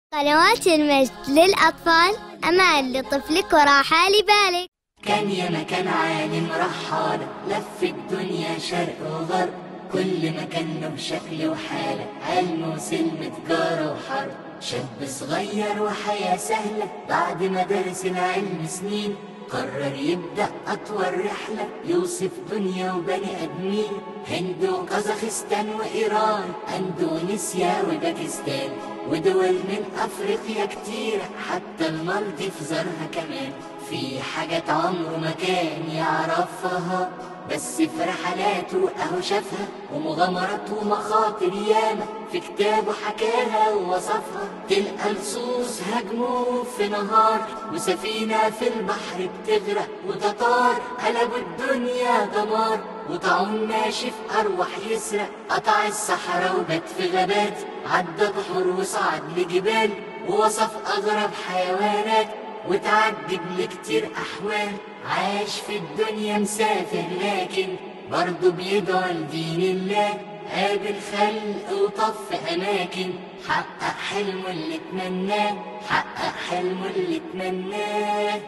قنوات المجد للأطفال أمان لطفلك وراحة لبالك كان يا مكان عالم رحالة لف الدنيا شرق وغرب كل مكان له شكل وحالة علم وسلم تجارة وحرب شاب صغير وحياة سهلة بعد ما درس العلم سنين قرر يبدأ أطول رحلة يوصف دنيا وبني آدمين هند وكازاخستان وإيران أندونيسيا وباكستان ودول من أفريقيا كتير حتى المالديف زارها كمان في حاجات عمره ما كان يعرفها بس في رحلاته اهو شافها ومغامرات ومخاطر ياما في كتابه حكاها ووصفها تلقى لصوص هاجموه في نهار وسفينة في البحر بتغرق وتتار قلبوا الدنيا دمار وطاعون ماشي في أرواح يسرق قطع الصحراء وبات في غابات عدى بحور وصعد لجبال ووصف أغرب حيوانات وتعجب لكتير أحوال عاش في الدنيا مسافر لكن برضه بيدعو لدين الله قابل خلق وطف في أماكن حقق حلمه اللي اتمناه حقق حلمه اللي اتمناه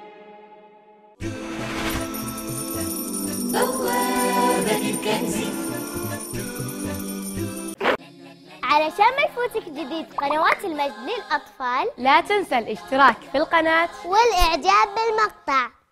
بوابة الكنز علشان ما يفوتك جديد قنوات المجد للأطفال لا تنسى الاشتراك في القناة والإعجاب بالمقطع